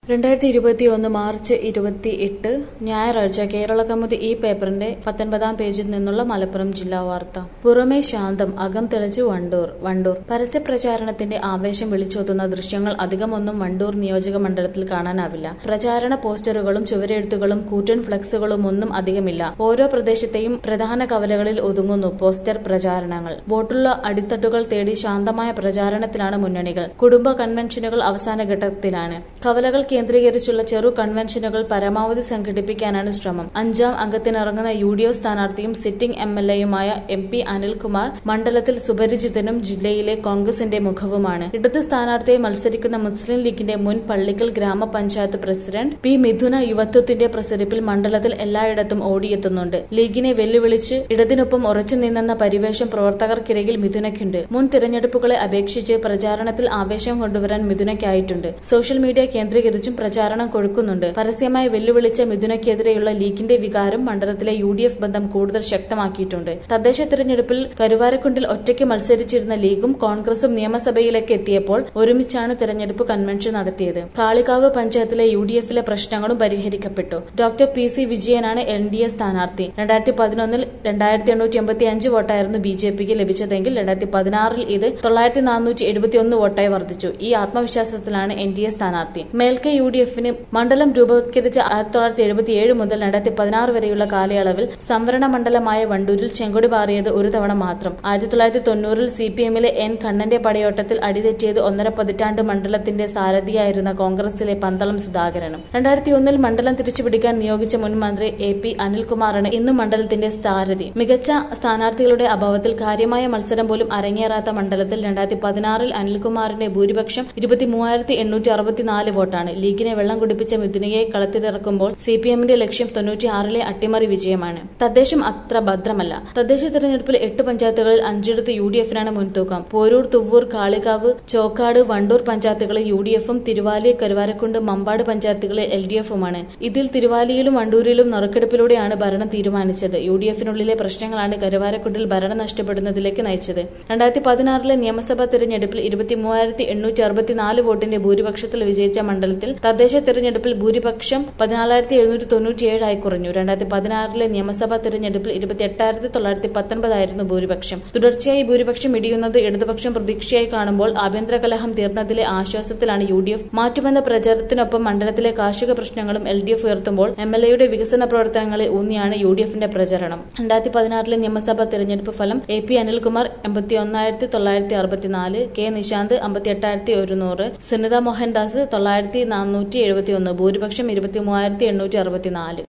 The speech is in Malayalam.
രണ്ടായിരത്തി ഇരുപത്തിയൊന്ന് മാർച്ച് ഇരുപത്തി എട്ട് ഞായറാഴ്ച കേരള കൗമുദി ഈ പേപ്പറിന്റെ പത്തൊൻപതാം പേജിൽ നിന്നുള്ള മലപ്പുറം ജില്ലാ വാർത്ത പുറമേ ശാന്തം അകം തെളിച്ച് വണ്ടൂർ വണ്ടൂർ പരസ്യപ്രചാരണത്തിന്റെ ആവേശം വിളിച്ചോതുന്ന ദൃശ്യങ്ങൾ അധികമൊന്നും വണ്ടൂർ നിയോജക മണ്ഡലത്തിൽ കാണാനാവില്ല പ്രചാരണ പോസ്റ്ററുകളും ചുവരെഴുത്തുകളും കൂറ്റൻ ഫ്ലക്സുകളും ഒന്നും അധികമില്ല ഓരോ പ്രദേശത്തെയും പ്രധാന കവലകളിൽ ഒതുങ്ങുന്നു പോസ്റ്റർ പ്രചാരണങ്ങൾ വോട്ടുള്ള അടിത്തട്ടുകൾ തേടി ശാന്തമായ പ്രചാരണത്തിലാണ് മുന്നണികൾ കുടുംബ കൺവെൻഷനുകൾ അവസാന ഘട്ടത്തിലാണ് കവലകൾ കേന്ദ്രീകരിച്ചുള്ള ചെറു കൺവെൻഷനുകൾ പരമാവധി സംഘടിപ്പിക്കാനാണ് ശ്രമം അഞ്ചാം അംഗത്തിനിറങ്ങുന്ന യു ഡി എഫ് സ്ഥാനാർത്ഥിയും സിറ്റിംഗ് എം എൽ എയുമായ എം പി അനിൽകുമാർ മണ്ഡലത്തിൽ സുപരിചിതനും ജില്ലയിലെ കോൺഗ്രസിന്റെ മുഖവുമാണ് ഇടത് സ്ഥാനാർത്ഥിയെ മത്സരിക്കുന്ന മുസ്ലിം ലീഗിന്റെ മുൻ പള്ളിക്കൽ ഗ്രാമപഞ്ചായത്ത് പ്രസിഡന്റ് പി മിഥുന യുവത്വത്തിന്റെ പ്രസരിപ്പിൽ മണ്ഡലത്തിൽ എല്ലായിടത്തും ഓടിയെത്തുന്നുണ്ട് ലീഗിനെ വെല്ലുവിളിച്ച് ഇടതിനൊപ്പം ഉറച്ചു നിന്നെന്ന പരിവേഷം പ്രവർത്തകർക്കിടയിൽ മിഥുനയ്ക്കുണ്ട് മുൻ തിരഞ്ഞെടുപ്പുകളെ അപേക്ഷിച്ച് പ്രചാരണത്തിൽ ആവേശം കൊണ്ടുവരാൻ മിഥുനയ്ക്കായിട്ടുണ്ട് സോഷ്യൽ മീഡിയ കേന്ദ്രീകരിച്ചും പ്രചാരണം കൊഴുക്കുന്നുണ്ട് പരസ്യമായി വെല്ലുവിളിച്ച മിഥുനയ്ക്കെതിരെയുള്ള ലീഗിന്റെ വികാരം മണ്ഡലത്തിലെ യു ഡി എഫ് ബന്ധം കൂടുതൽ ശക്തമാക്കിയിട്ടുണ്ട് തദ്ദേശ തിരഞ്ഞെടുപ്പിൽ കരുവാരക്കുണ്ടിൽ ഒറ്റയ്ക്ക് മത്സരിച്ചിരുന്ന ലീഗും കോൺഗ്രസും നിയമസഭയിലേക്ക് എത്തിയപ്പോൾ ഒരുമിച്ചാണ് തിരഞ്ഞെടുപ്പ് കൺവെൻഷൻ നടത്തിയത് കാളികാവ് പഞ്ചായത്തിലെ യു ഡി എഫിലെ പ്രശ്നങ്ങളും പരിഹരിക്കപ്പെട്ടു ഡോക്ടർ പി സി വിജയനാണ് എൻ ഡി എ സ്ഥാനാർത്ഥി രണ്ടായിരത്തി പതിനൊന്നിൽ രണ്ടായിരത്തി എണ്ണൂറ്റി എൺപത്തി അഞ്ച് വോട്ടായിരുന്നു ബി ജെ പിക്ക് ലഭിച്ചതെങ്കിൽ രണ്ടായിരത്തി പതിനാറിൽ ഇത് തൊള്ളായിരത്തി നാനൂറ്റി എഴുപത്തിയൊന്ന് വോട്ടായി വർദ്ധിച്ചു ഈ ആത്മവിശ്വാസത്തിലാണ് എൻ ഡി എ സ്ഥാനാർത്ഥി മേൽക്കെ യു ഡി എഫിന് മണ്ഡലം രൂപവത്കരിച്ച ആയിരത്തി തൊള്ളായിരത്തി എഴുപത്തിയേഴ് മുതൽ രണ്ടായിരത്തി പതിനാറ് വരെയുള്ള കാലയളവിൽ സംവരണ മണ്ഡലമായ വണ്ടൂരിൽ ചെങ്കൊടി പാറിയത് ഒരു തവണ മാത്രം ആയിരത്തി തൊള്ളായിരത്തി തൊണ്ണൂറിൽ സി പി എമ്മിലെ എൻ കണ്ണന്റെ പടയോട്ടത്തിൽ അടിതെറ്റിയത് ഒന്നര പതിറ്റാണ്ട് മണ്ഡലത്തിന്റെ സാരഥിയായിരുന്ന കോൺഗ്രസിലെ പന്തളം സുധാകരനും രണ്ടായിരത്തി ഒന്നിൽ മണ്ഡലം തിരിച്ചുപിടിക്കാൻ നിയോഗിച്ച മുൻ മന്ത്രി എ പി അനിൽകുമാറാണ് ഇന്നും മണ്ഡലത്തിന്റെ സാരഥി മികച്ച സ്ഥാനാർത്ഥികളുടെ അഭാവത്തിൽ കാര്യമായ മത്സരം പോലും അരങ്ങേറാത്ത മണ്ഡലത്തിൽ രണ്ടായിരത്തി പതിനാറിൽ അനിൽകുമാറിന്റെ ഭൂരിപക്ഷം ഇരുപത്തി മൂവായിരത്തി എണ്ണൂറ്റി അറുപത്തിനാല് വോട്ടാണ് ലീഗിനെ വെള്ളം കുടിപ്പിച്ച മിഥുനയെ കളത്തിലിറക്കുമ്പോൾ സി പി എമ്മിന്റെ ലക്ഷ്യം തൊണ്ണൂറ്റിയാറിലെ അട്ടിമറി വിജയമാണ് തദ്ദേശം അത്ര ഭദ്രമല്ല തദ്ദേശ തെരഞ്ഞെടുപ്പിൽ എട്ട് പഞ്ചായത്തുകളിൽ അഞ്ചിടത്ത് യു ഡി എഫിനാണ് മുൻതൂക്കം പോരൂർ തുവ്വൂർ കാളികാവ് ചോക്കാട് വണ്ടൂർ പഞ്ചായത്തുകളിൽ യു ഡി എഫും തിരുവാലി കരുവാരക്കുണ്ട് മമ്പാട് പഞ്ചായത്തുകളിൽ എൽ ഡി എഫുമാണ് ഇതിൽ തിരുവാലിയിലും വണ്ടൂരിലും നറുക്കെടുപ്പിലൂടെയാണ് ഭരണം തീരുമാനിച്ചത് യു ഡി എഫിനുള്ളിലെ പ്രശ്നങ്ങളാണ് കരുവാരക്കുണ്ടിൽ ഭരണം നഷ്ടപ്പെടുന്നതിലേക്ക് നയിച്ചത് രണ്ടായിരത്തി പതിനാറിലെ നിയമസഭാ തെരഞ്ഞെടുപ്പിൽ ഇരുപത്തി മൂവായിരത്തി എണ്ണൂറ്റി അറുപത്തിനാല് വോട്ടിന്റെ ഭൂരിപക്ഷത്തിൽ വിജയിച്ച മണ്ഡലത്തിൽ തദ്ദേശ തെരഞ്ഞെടുപ്പിൽ ഭൂരിപക്ഷം പതിനാലായിരത്തി എഴുന്നൂറ്റി തൊണ്ണൂറ്റിയേഴായി കുറഞ്ഞു രണ്ടായിരത്തി പതിനാറിലെ നിയമസഭാ തെരഞ്ഞെടുപ്പിൽ ഇരുപത്തി എട്ടായിരത്തി തൊള്ളായിരത്തി പത്തൊൻപതായിരുന്നു ഭൂരിപക്ഷം തുടർച്ചയായി ഭൂരിപക്ഷം ഇടിയുന്നത് ഇടതുപക്ഷം പ്രതീക്ഷയായി കാണുമ്പോൾ ആഭ്യന്തര കലഹം തീർന്നതിലെ ആശ്വാസത്തിലാണ് യു ഡി എഫ് മാറ്റുമെന്ന പ്രചാരത്തിനൊപ്പം മണ്ഡലത്തിലെ കാർഷിക പ്രശ്നങ്ങളും എൽ ഡി എഫ് ഉയർത്തുമ്പോൾ എം എൽ എയുടെ വികസന പ്രവർത്തനങ്ങളെ ഊന്നിയാണ് യു ഡി എഫിന്റെ പ്രചരണം രണ്ടായിരത്തി പതിനാറിലെ നിയമസഭാ തെരഞ്ഞെടുപ്പ് ഫലം എ പി അനിൽകുമാർ എൺപത്തി ഒന്നായിരത്തി തൊള്ളായിരത്തി അറുപത്തിനാല് കെ നിശാന്ത് അമ്പത്തി എട്ടായിരത്തി ഒരുന്നൂറ് സുനിത മോഹൻദാസ് തൊള്ളായിരത്തി നാനൂറ്റി എഴുപത്തി ഒന്ന് ഭൂരിപക്ഷം ഇരുപത്തി മൂവായിരത്തി എണ്ണൂറ്റി അറുപത്തിനാല്